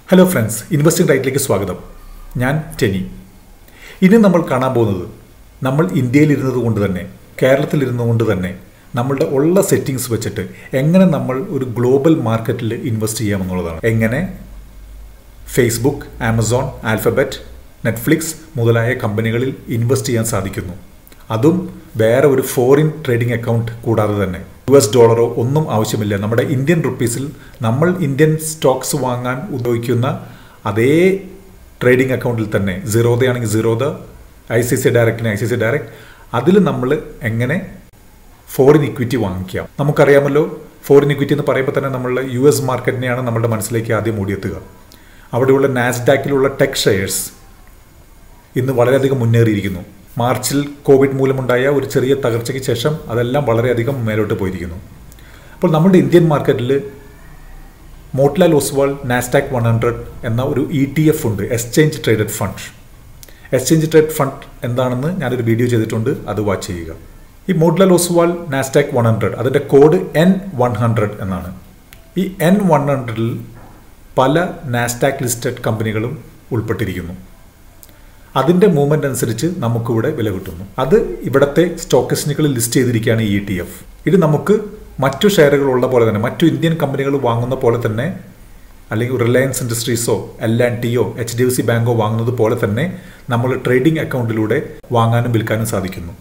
Hello friends investing റൈറ്റിലേക്ക് സ്വാഗതം ഞാൻ ടെനി ഇനി നമ്മൾ കാണാൻ പോകുന്നത് നമ്മൾ ഇന്ത്യയിൽ ഇരുന്നത് കൊണ്ട് തന്നെ കേരളത്തിൽ ഇരുന്നുകൊണ്ട് തന്നെ നമ്മളുടെ ഉള്ള സെറ്റിങ്സ് വെച്ചിട്ട് എങ്ങനെ നമ്മൾ ഒരു ഗ്ലോബൽ മാർക്കറ്റിൽ ഇൻവെസ്റ്റ് ചെയ്യാമെന്നുള്ളതാണ് എങ്ങനെ ഫേസ്ബുക്ക് ആമസോൺ ആൽഫബറ്റ് നെറ്റ്ഫ്ലിക്സ് മുതലായ കമ്പനികളിൽ ഇൻവെസ്റ്റ് ചെയ്യാൻ സാധിക്കുന്നു അതും വേറെ ഒരു ഫോറിൻ ട്രേഡിംഗ് അക്കൗണ്ട് കൂടാതെ തന്നെ യു എസ് ഡോളറോ ഒന്നും ആവശ്യമില്ല നമ്മുടെ ഇന്ത്യൻ റുപ്പീസിൽ നമ്മൾ ഇന്ത്യൻ സ്റ്റോക്സ് വാങ്ങാൻ ഉപയോഗിക്കുന്ന അതേ ട്രേഡിംഗ് അക്കൗണ്ടിൽ തന്നെ സീറോദയാണെങ്കിൽ സീറോദ ഐ സി സി ഡയറക്റ്റിന് ഐ സി സി ഡയറക്റ്റ് അതിൽ നമ്മൾ എങ്ങനെ ഫോറിൻ ഇക്വിറ്റി വാങ്ങിക്കാം നമുക്കറിയാമല്ലോ ഫോറിൻ ഇക്വിറ്റി എന്ന് പറയുമ്പോൾ തന്നെ നമ്മൾ യു എസ് മാർക്കറ്റിനെയാണ് നമ്മുടെ മനസ്സിലേക്ക് ആദ്യം ഓടിയെത്തുക അവിടെയുള്ള നാസ്ഡാക്കിലുള്ള ടെക് ഷെയർസ് ഇന്ന് വളരെയധികം മുന്നേറിയിരിക്കുന്നു മാർച്ചിൽ കോവിഡ് മൂലമുണ്ടായ ഒരു ചെറിയ തകർച്ചയ്ക്ക് ശേഷം അതെല്ലാം വളരെയധികം മേലോട്ട് പോയിരിക്കുന്നു അപ്പോൾ നമ്മുടെ ഇന്ത്യൻ മാർക്കറ്റിൽ Motilal Oswal Nasdaq one hundred എന്ന ഒരു ഇ ടി എഫ് ഉണ്ട് exchange traded fund exchange trade fund എന്താണെന്ന് ഞാനൊരു വീഡിയോ ചെയ്തിട്ടുണ്ട് അത് വാച്ച് ചെയ്യുക ഈ Motilal Oswal Nasdaq one hundred അതിൻ്റെ കോഡ് എൻ വൺ ഹൺഡ്രഡ് എന്നാണ് ഈ എൻ വൺ ഹൺഡ്രഡിൽ പല നാസ്ഡാക്ക് ലിസ്റ്റഡ് കമ്പനികളും ഉൾപ്പെട്ടിരിക്കുന്നു അതിൻ്റെ മൂവ്മെൻ്റ് അനുസരിച്ച് നമുക്കിവിടെ വില കിട്ടുന്നു അത് ഇവിടുത്തെ സ്റ്റോക്ക് എക്സ്ചേഞ്ചുകളിൽ ലിസ്റ്റ് ചെയ്തിരിക്കുകയാണ് ഇ ടി എഫ് ഇത് നമുക്ക് മറ്റു ഷെയറുകൾ ഉള്ള പോലെ തന്നെ മറ്റു ഇന്ത്യൻ കമ്പനികൾ വാങ്ങുന്ന പോലെ തന്നെ അല്ലെങ്കിൽ റിലയൻസ് ഇൻഡസ്ട്രീസോ എൽ ആൻഡ് ടിയോ എച്ച് ഡി എഫ് സി ബാങ്കോ വാങ്ങുന്നത് പോലെ തന്നെ നമ്മൾ ട്രേഡിംഗ് അക്കൗണ്ടിലൂടെ വാങ്ങാനും വിൽക്കാനും സാധിക്കുന്നു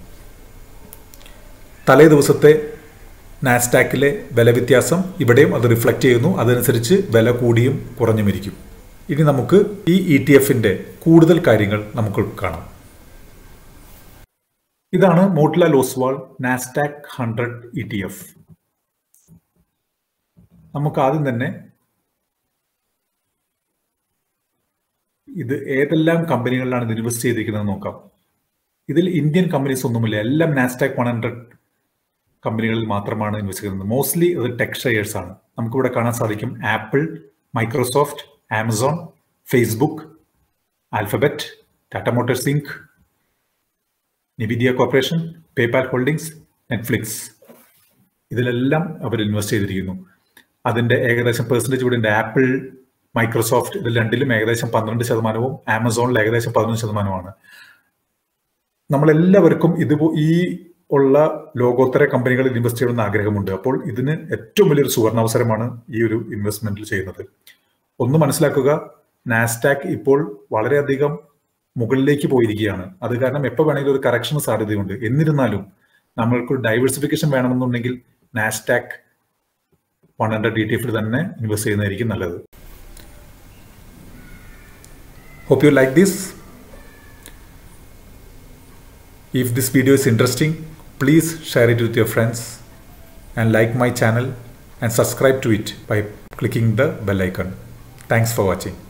തലേ ദിവസത്തെ നാസ്ഡാക്കിലെ വില വ്യത്യാസം ഇവിടെയും അത് റിഫ്ലക്റ്റ് ചെയ്യുന്നു അതനുസരിച്ച് വില കൂടിയും കുറഞ്ഞും ഇരിക്കും ഇനി നമുക്ക് ഈ ഇ ടി എഫിന്റെ കൂടുതൽ കാര്യങ്ങൾ നമുക്ക് കാണാം ഇതാണ് Motilal Oswal Nasdaq hundred E T F നമുക്ക് ആദ്യം തന്നെ ഇത് ഏതെല്ലാം കമ്പനികളിലാണ് ഇത് ഇൻവെസ്റ്റ് ചെയ്തിരിക്കുന്നത് നോക്കാം ഇതിൽ ഇന്ത്യൻ കമ്പനീസ് ഒന്നുമില്ല എല്ലാം നാസ്ഡാക്ക് വൺ ഹൺഡ്രഡ് കമ്പനികളിൽ മാത്രമാണ് ഇൻവെസ്റ്റ് ചെയ്യുന്നത് മോസ്റ്റ്ലി അത് ടെക് ഷെയർസ് ആണ് നമുക്കിവിടെ കാണാൻ സാധിക്കും Apple Microsoft Amazon Facebook Alphabet Tata Motors Inc Nvidia Corporation PayPal Holdings Netflix ഇതിലെല്ലാം അവർ ഇൻവെസ്റ്റ് ചെയ്തിരിക്കുന്നു അതിൻ്റെ ഏകദേശം പെർസെൻറ്റേജ് ഇവിടെ ഉണ്ട് ആപ്പിൾ മൈക്രോസോഫ്റ്റ് ഇതിൽ രണ്ടിലും ഏകദേശം പന്ത്രണ്ട് ശതമാനവും ആമസോണിൽ ഏകദേശം പതിനൊന്ന് ശതമാനവുമാണ് നമ്മളെല്ലാവർക്കും ഇത് ഈ ഉള്ള ലോകോത്തര കമ്പനികളിൽ ഇൻവെസ്റ്റ് ചെയ്യണമെന്ന് ആഗ്രഹമുണ്ട് അപ്പോൾ ഇതിന് ഏറ്റവും വലിയൊരു സുവർണാവസരമാണ് ഈ ഒരു ഇൻവെസ്റ്റ്മെന്റിൽ ചെയ്യുന്നത് ഒന്ന് മനസ്സിലാക്കുക നാസ്ഡാക്ക് ഇപ്പോൾ വളരെയധികം മുകളിലേക്ക് പോയിരിക്കുകയാണ് അത് കാരണം എപ്പോൾ വേണമെങ്കിലും ഒരു കറക്ഷൻ സാധ്യതയുണ്ട് എന്നിരുന്നാലും നമ്മൾക്ക് ഡൈവേഴ്സിഫിക്കേഷൻ വേണമെന്നുണ്ടെങ്കിൽ Nasdaq one hundred D T എഫിൽ തന്നെ ഇൻവെസ്റ്റ് ചെയ്യുന്നതായിരിക്കും നല്ലത് hope you like this If this video is interesting, please share it with your friends and like my channel and subscribe to it by clicking the bell icon. Thanks for watching.